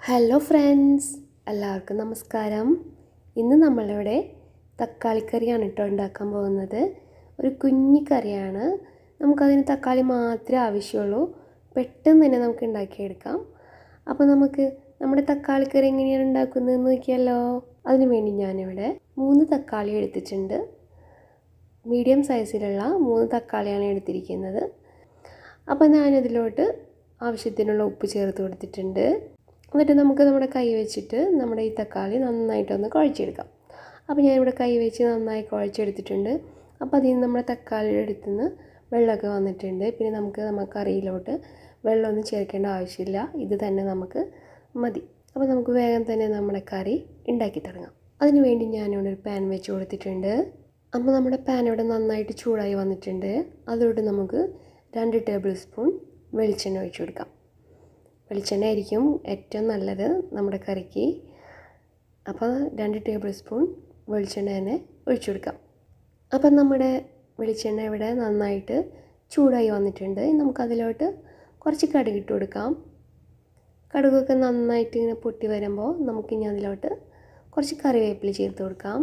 hello friends എല്ലാവർക്കും നമസ്കാരം ഇന്ന് നമ്മളിവിടെ തക്കാളിക്കറിയാണ് കേട്ടോ ഉണ്ടാക്കാൻ പോകുന്നത് ഒരു കുഞ്ഞി കറിയാണ് നമുക്കതിന് തക്കാളി മാത്രമേ ആവശ്യമുള്ളൂ പെട്ടെന്ന് തന്നെ നമുക്ക് ഉണ്ടാക്കിയെടുക്കാം അപ്പോൾ നമുക്ക് നമ്മുടെ തക്കാളിക്കറി എങ്ങനെയാണ് ഉണ്ടാക്കുന്നതെന്ന് നോക്കിയാലോ അതിന് വേണ്ടി ഞാനിവിടെ മൂന്ന് തക്കാളി എടുത്തിട്ടുണ്ട് മീഡിയം സൈസിലുള്ള മൂന്ന് തക്കാളിയാണ് എടുത്തിരിക്കുന്നത് അപ്പോൾ ഞാനതിലോട്ട് ആവശ്യത്തിനുള്ള ഉപ്പ് ചേർത്ത് കൊടുത്തിട്ടുണ്ട് എന്നിട്ട് നമുക്ക് നമ്മുടെ കൈ വെച്ചിട്ട് നമ്മുടെ ഈ തക്കാളി നന്നായിട്ടൊന്ന് കുഴച്ചെടുക്കാം അപ്പോൾ ഞാനിവിടെ കൈ വെച്ച് നന്നായി കുഴച്ചെടുത്തിട്ടുണ്ട് അപ്പോൾ അതിൽ നിന്ന് നമ്മുടെ തക്കാളിയുടെ അടുത്ത് നിന്ന് വെള്ളമൊക്കെ വന്നിട്ടുണ്ട് പിന്നെ നമുക്ക് നമ്മുടെ കറിയിലോട്ട് വെള്ളമൊന്നും ചേർക്കേണ്ട ആവശ്യമില്ല ഇത് തന്നെ നമുക്ക് മതി അപ്പോൾ നമുക്ക് വേഗം തന്നെ നമ്മുടെ കറി ഉണ്ടാക്കി തുടങ്ങാം അതിന് വേണ്ടി ഞാനിവിടെ ഒരു പാൻ വെച്ച് കൊടുത്തിട്ടുണ്ട് അപ്പോൾ നമ്മുടെ പാൻ ഇവിടെ നന്നായിട്ട് ചൂടായി വന്നിട്ടുണ്ട് അതിലോട്ട് നമുക്ക് രണ്ട് ടേബിൾ സ്പൂൺ വെളിച്ചെണ്ണ ഒഴിച്ചു കൊടുക്കാം വെളിച്ചെണ്ണ ആയിരിക്കും ഏറ്റവും നല്ലത് നമ്മുടെ കറിക്ക് അപ്പോൾ രണ്ട് ടേബിൾ സ്പൂൺ വെളിച്ചെണ്ണ തന്നെ ഒഴിച്ചു കൊടുക്കാം അപ്പം നമ്മുടെ വെളിച്ചെണ്ണ ഇവിടെ നന്നായിട്ട് ചൂടായി വന്നിട്ടുണ്ട് നമുക്കതിലോട്ട് കുറച്ച് കടുക് ഇട്ട് കൊടുക്കാം കടുകൊക്കെ നന്നായിട്ട് ഇങ്ങനെ പൊട്ടി വരുമ്പോൾ നമുക്കിനി അതിലോട്ട് കുറച്ച് കറിവേപ്പില ചേർത്ത് കൊടുക്കാം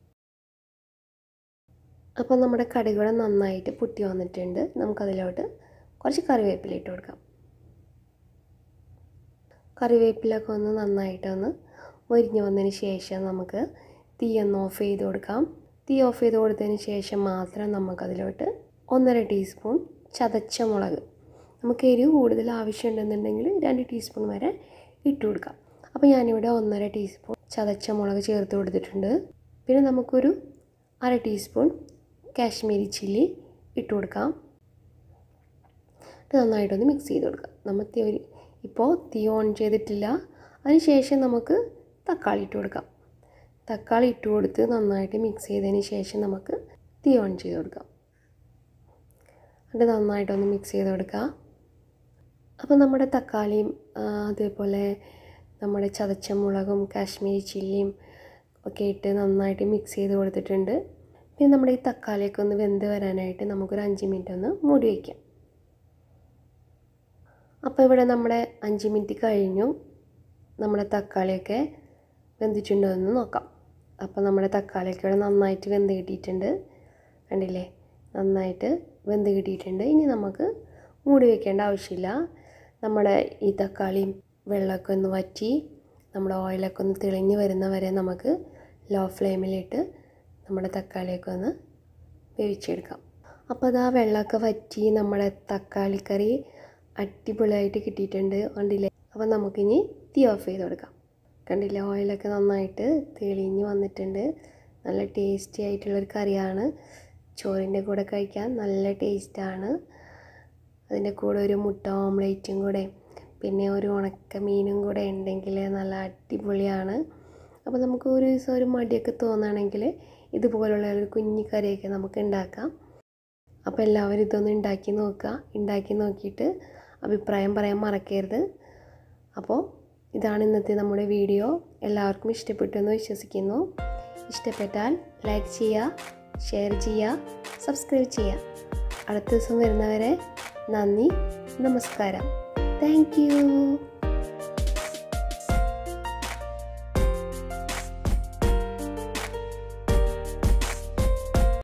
അപ്പോൾ നമ്മുടെ കടുകുകൾ നന്നായിട്ട് പൊട്ടി വന്നിട്ടുണ്ട് നമുക്കതിലോട്ട് കുറച്ച് കറിവേപ്പില ഇട്ട് കൊടുക്കാം കറിവേപ്പിലൊക്കെ ഒന്ന് നന്നായിട്ടൊന്ന് മൊരിഞ്ഞ് വന്നതിന് ശേഷം നമുക്ക് തീ ഒന്ന് ഓഫ് ചെയ്ത് കൊടുക്കാം തീ ഓഫ് ചെയ്ത് കൊടുത്തതിന് ശേഷം മാത്രം നമുക്കതിലോട്ട് ഒന്നര ടീസ്പൂൺ ചതച്ച മുളക് നമുക്ക് എരിവ് കൂടുതൽ ആവശ്യമുണ്ടെന്നുണ്ടെങ്കിൽ രണ്ട് ടീസ്പൂൺ വരെ ഇട്ട് കൊടുക്കാം അപ്പോൾ ഞാനിവിടെ ഒന്നര ടീസ്പൂൺ ചതച്ച മുളക് ചേർത്ത് കൊടുത്തിട്ടുണ്ട് പിന്നെ നമുക്കൊരു അര ടീസ്പൂൺ കാശ്മീരി ചില്ലി ഇട്ട് കൊടുക്കാം നന്നായിട്ടൊന്ന് മിക്സ് ചെയ്ത് കൊടുക്കാം നമ്മൾ തീ ഇപ്പോൾ തീ ഓൺ ചെയ്തിട്ടില്ല അതിനുശേഷം നമുക്ക് തക്കാളി ഇട്ട് കൊടുക്കാം തക്കാളി ഇട്ട് കൊടുത്ത് നന്നായിട്ട് മിക്സ് ചെയ്തതിന് ശേഷം നമുക്ക് തീ ഓൺ ചെയ്ത് കൊടുക്കാം എന്നിട്ട് നന്നായിട്ടൊന്ന് മിക്സ് ചെയ്ത് കൊടുക്കാം അപ്പോൾ നമ്മുടെ തക്കാളിയും അതേപോലെ നമ്മുടെ ചതച്ച മുളകും കാശ്മീരി ചില്ലിയും ഒക്കെ ഇട്ട് നന്നായിട്ട് മിക്സ് ചെയ്ത് കൊടുത്തിട്ടുണ്ട് പിന്നെ നമ്മുടെ ഈ തക്കാളിയൊക്കെ ഒന്ന് വെന്ത് വരാനായിട്ട് നമുക്കൊരു അഞ്ച് മിനിറ്റ് ഒന്ന് മൂടി വയ്ക്കാം അപ്പോൾ ഇവിടെ നമ്മുടെ അഞ്ച് മിനിറ്റ് കഴിഞ്ഞു നമ്മുടെ തക്കാളിയൊക്കെ വെന്തിട്ടുണ്ടോ എന്ന് നോക്കാം അപ്പോൾ നമ്മുടെ തക്കാളിയൊക്കെ ഇവിടെ നന്നായിട്ട് വെന്ത് കിട്ടിയിട്ടുണ്ട് കണ്ടില്ലേ നന്നായിട്ട് വെന്ത് കിട്ടിയിട്ടുണ്ട് ഇനി നമുക്ക് മൂടി വെക്കേണ്ട ആവശ്യമില്ല നമ്മുടെ ഈ തക്കാളിയും വെള്ളമൊക്കെ ഒന്ന് വറ്റി നമ്മുടെ ഓയിലൊക്കെ ഒന്ന് തെളിഞ്ഞ് വരുന്ന വരെ നമുക്ക് ലോ ഫ്ലെയിമിലിട്ട് നമ്മുടെ തക്കാളിയൊക്കെ ഒന്ന് വേവിച്ചെടുക്കാം അപ്പോൾ അത് ആ വെള്ളമൊക്കെ വറ്റി നമ്മുടെ തക്കാളിക്കറി അടിപൊളിയായിട്ട് കിട്ടിയിട്ടുണ്ട് കണ്ടില്ലേ അപ്പോൾ നമുക്കിനി തീ ഓഫ് ചെയ്ത് കൊടുക്കാം കണ്ടില്ലേ ഓയിലൊക്കെ നന്നായിട്ട് തെളിഞ്ഞ് വന്നിട്ടുണ്ട് നല്ല ടേസ്റ്റി ആയിട്ടുള്ളൊരു കറിയാണ് ചോറിൻ്റെ കൂടെ കഴിക്കാൻ നല്ല ടേസ്റ്റാണ് അതിൻ്റെ കൂടെ ഒരു മുട്ട ഓംലേറ്റും കൂടെ പിന്നെ ഒരു ഉണക്ക മീനും കൂടെ ഉണ്ടെങ്കിൽ നല്ല അടിപൊളിയാണ് അപ്പോൾ നമുക്ക് ഒരു ദിവസം ഒരു മടിയൊക്കെ തോന്നുകയാണെങ്കിൽ ഇതുപോലുള്ള ഒരു കുഞ്ഞു കറിയൊക്കെ നമുക്ക് ഉണ്ടാക്കാം അപ്പോൾ എല്ലാവരും ഇതൊന്ന് ഉണ്ടാക്കി നോക്കുക ഉണ്ടാക്കി നോക്കിയിട്ട് അഭിപ്രായം പറയാൻ മറക്കരുത് അപ്പോൾ ഇതാണ് ഇന്നത്തെ നമ്മുടെ വീഡിയോ എല്ലാവർക്കും ഇഷ്ടപ്പെട്ടു എന്ന് വിശ്വസിക്കുന്നു ഇഷ്ടപ്പെട്ടാൽ ലൈക്ക് ചെയ്യുക ഷെയർ ചെയ്യുക സബ്സ്ക്രൈബ് ചെയ്യുക അടുത്ത ദിവസം വരുന്നവരെ നന്ദി നമസ്കാരം താങ്ക്